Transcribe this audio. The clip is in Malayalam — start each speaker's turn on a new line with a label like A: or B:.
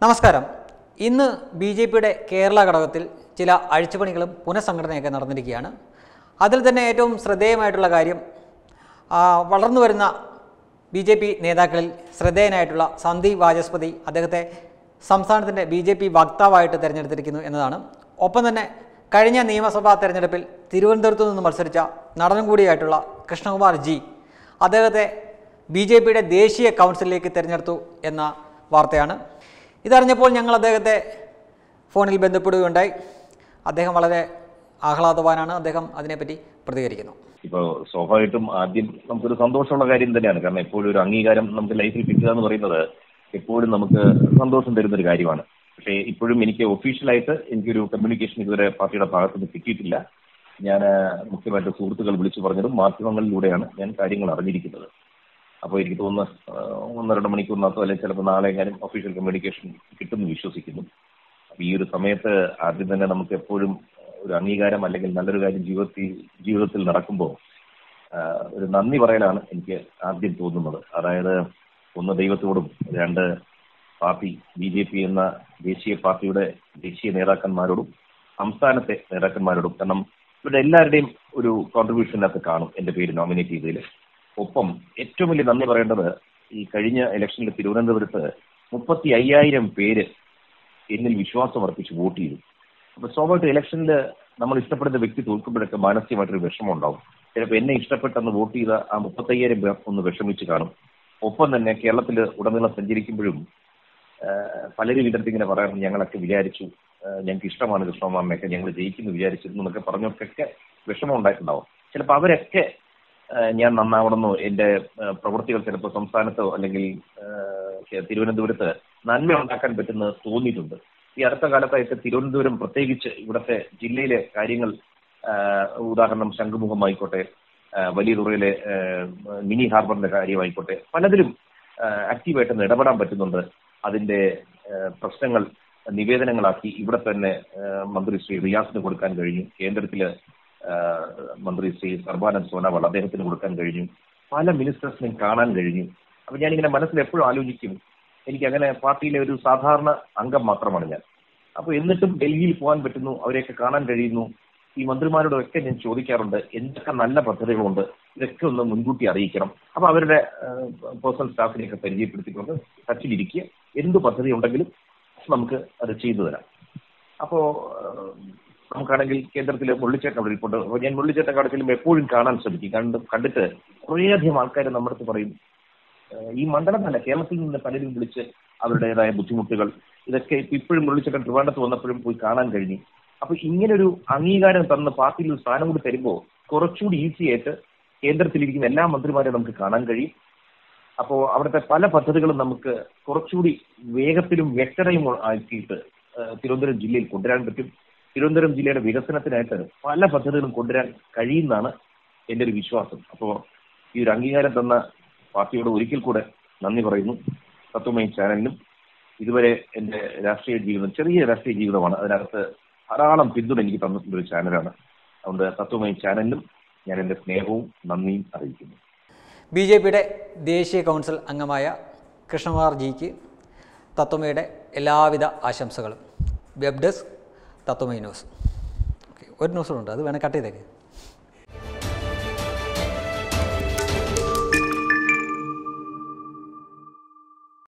A: നമസ്കാരം ഇന്ന് ബി ജെ പിയുടെ കേരള ഘടകത്തിൽ ചില അഴിച്ചുപണികളും പുനഃസംഘടനയൊക്കെ നടന്നിരിക്കുകയാണ് അതിൽ തന്നെ ഏറ്റവും ശ്രദ്ധേയമായിട്ടുള്ള കാര്യം ആ, വളർന്നു വരുന്ന ബി ജെ പി നേതാക്കളിൽ ശ്രദ്ധേയനായിട്ടുള്ള സന്ദീപ് വാചസ്പതി അദ്ദേഹത്തെ സംസ്ഥാനത്തിൻ്റെ ബി ജെ പി വക്താവായിട്ട് തിരഞ്ഞെടുത്തിരിക്കുന്നു എന്നതാണ് ഒപ്പം തന്നെ കഴിഞ്ഞ നിയമസഭാ തെരഞ്ഞെടുപ്പിൽ തിരുവനന്തപുരത്തു നിന്ന് മത്സരിച്ച നടനും കൂടിയായിട്ടുള്ള കൃഷ്ണകുമാർ ജി അദ്ദേഹത്തെ ബി ജെ പിയുടെ ദേശീയ കൗൺസിലിലേക്ക് തിരഞ്ഞെടുത്തു എന്ന വാർത്തയാണ് ഇതറിഞ്ഞപ്പോൾ ഞങ്ങൾ അദ്ദേഹത്തെ ഫോണിൽ ബന്ധപ്പെടുകയുണ്ടായി അദ്ദേഹം വളരെ ആഹ്ലാദവാനാണ് അദ്ദേഹം അതിനെപ്പറ്റി പ്രതികരിക്കുന്നു
B: ഇപ്പൊ സ്വാഭാവികമായിട്ടും ആദ്യം നമുക്കൊരു സന്തോഷമുള്ള കാര്യം തന്നെയാണ് കാരണം എപ്പോഴും ഒരു അംഗീകാരം നമുക്ക് ലൈഫിൽ കിട്ടുക എന്ന് പറയുന്നത് എപ്പോഴും നമുക്ക് സന്തോഷം തരുന്ന ഒരു കാര്യമാണ് പക്ഷേ ഇപ്പോഴും എനിക്ക് ഒഫീഷ്യലായിട്ട് എനിക്കൊരു കമ്മ്യൂണിക്കേഷൻ ഇതുവരെ പാർട്ടിയുടെ ഭാഗത്ത് നിന്ന് കിട്ടിയിട്ടില്ല ഞാൻ മുഖ്യമായിട്ട് സുഹൃത്തുക്കൾ വിളിച്ചു പറഞ്ഞതും മാധ്യമങ്ങളിലൂടെയാണ് ഞാൻ കാര്യങ്ങൾ അറിഞ്ഞിരിക്കുന്നത് അപ്പോൾ എനിക്ക് തോന്നുന്നു ആ, ഒന്നോ രണ്ടോ മണിക്കൂറിനകത്തോ അല്ലെങ്കിൽ ചിലപ്പോൾ നാളെ എങ്ങാനും ഒഫീഷ്യൽ കമ്മ്യൂണിക്കേഷൻ കിട്ടുമെന്ന് വിശ്വസിക്കുന്നു അപ്പൊ ഈ ഒരു സമയത്ത് ആദ്യം തന്നെ നമുക്ക് എപ്പോഴും ഒരു അംഗീകാരം അല്ലെങ്കിൽ നല്ലൊരു കാര്യം ജീവിതത്തിൽ ജീവിതത്തിൽ നടക്കുമ്പോൾ ആ, ഒരു നന്ദി പറയലാണ് എനിക്ക് ആദ്യം തോന്നുന്നത് അതായത് ഒന്ന് ദൈവത്തോടും രണ്ട് പാർട്ടി ബി ജെ പി എന്ന ദേശീയ പാർട്ടിയുടെ ദേശീയ നേതാക്കന്മാരോടും സംസ്ഥാനത്തെ നേതാക്കന്മാരോടും കാരണം ഇവരുടെ എല്ലാവരുടെയും ഒരു കോൺട്രിബ്യൂഷനകത്ത് കാണും എന്റെ പേര് നോമിനേറ്റ് ചെയ്തതിൽ ഒപ്പം ഏറ്റവും വലിയ നന്ദി പറയേണ്ടത് ഈ കഴിഞ്ഞ ഇലക്ഷനിൽ തിരുവനന്തപുരത്ത് മുപ്പത്തി അയ്യായിരം പേര് എന്നിൽ വിശ്വാസം അർപ്പിച്ച് വോട്ട് ചെയ്തു അപ്പൊ സ്വാഭാവിക ഇലക്ഷനിൽ നമ്മൾ ഇഷ്ടപ്പെടുന്ന വ്യക്തി തോൽക്കുമ്പോഴൊക്കെ മാനസികമായിട്ടൊരു വിഷമം ഉണ്ടാവും ചിലപ്പോൾ എന്നെ ഇഷ്ടപ്പെട്ടെന്ന് വോട്ട് ചെയ്ത ആ മുപ്പത്തയ്യായിരം പേർ ഒന്ന് വിഷമിച്ച് കാണും ഒപ്പം തന്നെ കേരളത്തിൽ ഉടനീളം സഞ്ചരിക്കുമ്പോഴും ആ, പലരും ഇതിനകത്ത് ഇങ്ങനെ പറയാറുണ്ട് ഞങ്ങളൊക്കെ വിചാരിച്ചു ആ, ഞങ്ങൾക്ക് ഇഷ്ടമാണ് കൃഷ്ണകുമാറിനെയൊക്കെ ഞങ്ങൾ ജയിക്കുന്നു വിചാരിച്ചിരുന്നു എന്നൊക്കെ പറഞ്ഞവർക്കൊക്കെ വിഷമം ഉണ്ടായിട്ടുണ്ടാവും ചിലപ്പോൾ അവരൊക്കെ ആ, ഞാൻ നന്നാവണമെന്നോ എന്റെ ആ, പ്രവൃത്തികൾ ചിലപ്പോൾ സംസ്ഥാനത്തോ അല്ലെങ്കിൽ ആ, തിരുവനന്തപുരത്ത് നന്മ ഉണ്ടാക്കാൻ പറ്റുന്ന തോന്നിയിട്ടുണ്ട് ഈ അടുത്ത കാലത്തായിട്ട് തിരുവനന്തപുരം പ്രത്യേകിച്ച് ഇവിടുത്തെ ജില്ലയിലെ കാര്യങ്ങൾ ആ, ഉദാഹരണം ശംഖുമുഖമായിക്കോട്ടെ ആ, വലിയ തുറയിലെ ആ, മിനി ഹാർബറിന്റെ കാര്യമായിക്കോട്ടെ പലതിലും ആ, ആക്റ്റീവായിട്ട് ഒന്ന് ഇടപെടാൻ പറ്റുന്നുണ്ട് അതിന്റെ ആ, പ്രശ്നങ്ങൾ നിവേദനങ്ങളാക്കി ഇവിടെ തന്നെ ആ, മന്ത്രി ശ്രീ റിയാസിന് കൊടുക്കാൻ കഴിഞ്ഞു കേന്ദ്രത്തില് ആ, മന്ത്രി ശ്രീ സർബാനന്ദ് സോനോവാൾ അദ്ദേഹത്തിന് കൊടുക്കാൻ കഴിഞ്ഞു പല മിനിസ്റ്റേഴ്സിനും കാണാൻ കഴിഞ്ഞു അപ്പൊ ഞാനിങ്ങനെ മനസ്സിൽ എപ്പോഴും ആലോചിക്കും എനിക്ക് അങ്ങനെ പാർട്ടിയിലെ ഒരു സാധാരണ അംഗം മാത്രമാണ് ഞാൻ അപ്പൊ എന്നിട്ടും ഡൽഹിയിൽ പോകാൻ പറ്റുന്നു അവരെയൊക്കെ കാണാൻ കഴിയുന്നു ഈ മന്ത്രിമാരോടൊക്കെ ഞാൻ ചോദിക്കാറുണ്ട് എന്തൊക്കെ നല്ല പദ്ധതികളുണ്ട് ഇതൊക്കെ ഒന്ന് മുൻകൂട്ടി അറിയിക്കണം അപ്പൊ അവരുടെ പേഴ്സണൽ സ്റ്റാഫിനെയൊക്കെ പരിചയപ്പെടുത്തിക്കൊണ്ട് ടച്ചിലിരിക്കുക എന്ത് പദ്ധതി ഉണ്ടെങ്കിലും നമുക്ക് അത് ചെയ്തു തരാം അപ്പോ ഏഹ്, നമുക്കാണെങ്കിൽ കേന്ദ്രത്തിൽ മുള്ളിച്ചേട്ടൻ അവിടെ ഇരിപ്പുണ്ട് അപ്പോൾ ഞാൻ മുള്ളിച്ചേട്ടൻ കാലത്തിലും എപ്പോഴും കാണാൻ ശ്രമിക്കും കണ്ട് കണ്ടിട്ട് കുറേയധികം ആൾക്കാർ നമ്മുടെ അടുത്ത് പറയും ഏഹ്, ഈ മണ്ഡലം തന്നെ കേരളത്തിൽ നിന്ന് പലരും വിളിച്ച് അവരുടേതായ ബുദ്ധിമുട്ടുകൾ ഇതൊക്കെ ഇപ്പൊ ഇപ്പോഴും മുള്ളിച്ചേട്ടൻ ട്രിവാൻഡത്ത് വന്നപ്പോഴും പോയി കാണാൻ കഴിഞ്ഞു അപ്പൊ ഇങ്ങനൊരു അംഗീകാരം തന്ന് പാർട്ടിയിൽ ഒരു സ്ഥാനം കൂടി തരുമ്പോൾ കുറച്ചുകൂടി ഈസി ആയിട്ട് കേന്ദ്രത്തിലിരിക്കുന്ന എല്ലാ മന്ത്രിമാരെയും നമുക്ക് കാണാൻ കഴിയും അപ്പോ അവിടുത്തെ പല പദ്ധതികളും നമുക്ക് കുറച്ചുകൂടി വേഗത്തിലും വ്യക്തതയും ആക്കിയിട്ട് ഏഹ്, തിരുവനന്തപുരം ജില്ലയിൽ കൊണ്ടുവരാൻ പറ്റും തിരുവനന്തപുരം ജില്ലയുടെ വികസനത്തിനായിട്ട് പല പദ്ധതികളും കൊണ്ടുവരാൻ കഴിയുമെന്നാണ് എന്റെ ഒരു വിശ്വാസം അപ്പോ ഈ ഒരു അംഗീകാരം തന്ന പാർട്ടിയോട് ഒരിക്കൽ കൂടെ നന്ദി പറയുന്നു തത്വമയി ചാനലിനും ഇതുവരെ എന്റെ രാഷ്ട്രീയ ജീവിതം ചെറിയ രാഷ്ട്രീയ ജീവിതമാണ് അതിനകത്ത് ധാരാളം പിന്തുണ എനിക്ക് തന്നിട്ടുള്ള ഒരു ചാനലാണ് അതുകൊണ്ട് തത്വമയി ചാനലിനും ഞാൻ എന്റെ സ്നേഹവും നന്ദിയും അറിയിക്കുന്നു
A: ബി ജെ പിയുടെ ദേശീയ കൗൺസിൽ അംഗമായ കൃഷ്ണകുമാർ ജിക്ക് തത്വമയുടെ എല്ലാവിധ ആശംസകളും web desk Tatvamayi news okay ഒരു ന്യൂസ് ഉണ്ട് അത് വേണേൽ കട്ട് ചെയ്തേക്ക്